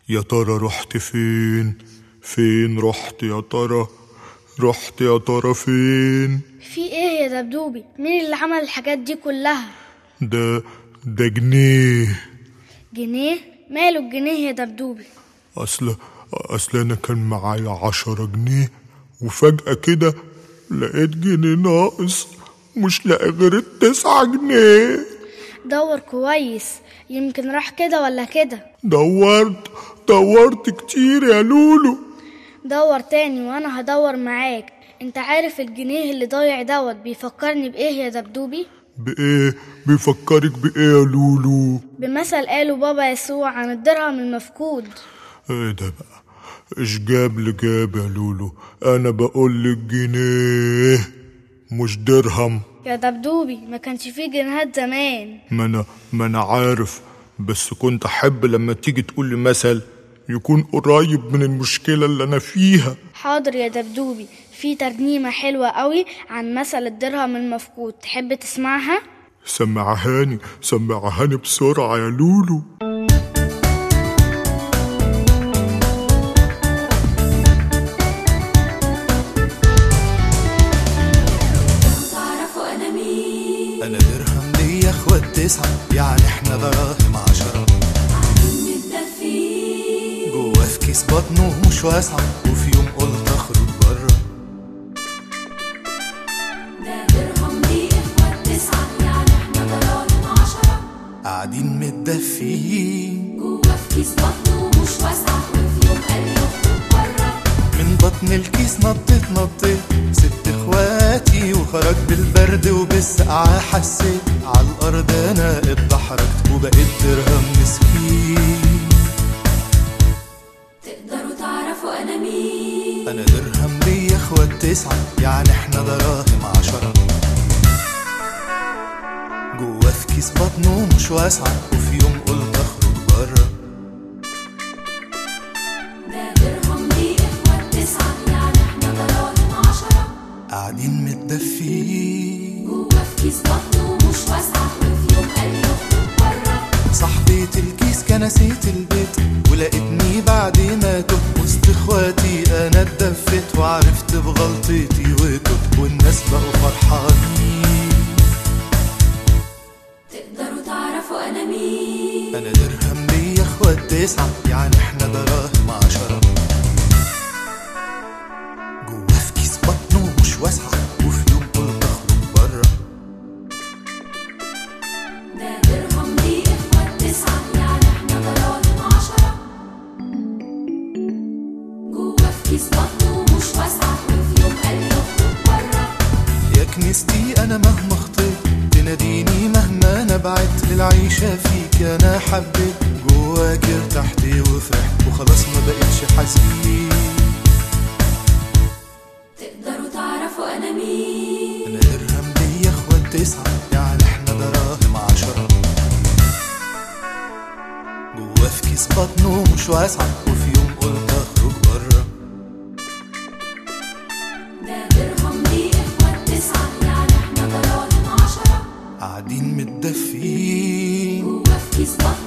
يا ترى رحت فين فين رحت يا ترى رحت يا ترى فين في ايه يا دبدوبي مين اللي عمل الحاجات دي كلها ده ده جنيه جنيه ماله الجنيه يا دبدوبي اصل اصل انا كان معايا عشرة جنيه وفجأة كده لقيت جنيه ناقص مش لاقي غير التسعة جنيه دور كويس يمكن راح كده ولا كده دورت دورت كتير يا لولو دور تاني وانا هدور معاك انت عارف الجنيه اللي ضايع دوت بيفكرني بايه يا دبدوبي بإيه بيفكرك بإيه يا لولو بمثل قاله بابا يسوع عن الدرهم المفقود ايه ده بقى ايش جاب اللي جاب يا لولو انا بقول لك جنيه مش درهم يا دبدوبي ما كانش فيه جنيهات زمان ما انا ما انا عارف بس كنت احب لما تيجي تقول لي مثل يكون قريب من المشكلة اللي انا فيها حاضر يا دبدوبي في ترنيمة حلوة قوي عن مثل الدرهم المفقود تحب تسمعها؟ سمعهاني سمعهاني بسرعة يا لولو تعرفوا انا مين انا درهم ليا اخوات تسعة يعني احنا دراهم عشرة متدفين جوا في كيس بطنه مش واسعة وفي يوم قلت اخرج برا ده درهم ليه اخوات تسعة يعني احنا دراهم عشرة قاعدين متدفيين جوا في كيس بطنه مش واسعة وفي يوم قال يخرج برا من بطن الكيس نطيت نطيت سبت اخواتي وخرج بالبرد وبالسقعة حسيت على الارض انا اتدحرجت وبقيت درهم مسكين تقدروا تعرفوا انا مين انا درهم ليا اخوات تسعة يعني احنا دراهم عشرة جوا في كيس بطنه مش واسعة وفي يوم قلت اخرج برا ده درهم ليه اخوات تسعة يعني احنا دراهم عشرة قاعدين متدفيين جوا في كيس بطنه مش واسعة وفي يوم قال يخرج برا صاحبة الكيس كنسيت البيت ولقيتني بعد ما تهت وسط اخواتي انا اتدفت وعرفت بغلطتي وتبت والناس بقوا فرحانين تقدروا تعرفوا انا مين انا درهم ليا اخوات تسعة يعني احنا دراهم عشرة جوا في كيس بطنه مش واسعة وفي يوم قلت اخرج برا ده درهم ليه اخوات تسعة يعني احنا دراهم عشرة جوا في كيس بطنه مش واسعة وفي يوم قال يخرج برا يا كنيستي انا مهما خطيت تناديني مهما انا بعدت للعيشة فيك انا حبيت جواك ارتحت وفرحت وخلاص ما بقتش حزين تقدروا تعرفوا انا مين انا درهم ليا اخوات تسعة يعني احنا دراهم عشرة جوا في كيس بطنه مش واسعة وفي يوم قلت اخرج برا ده درهم ليه اخوات تسعة يعني احنا دراهم عشرة قاعدين متدفيين جوا في كيس بطنه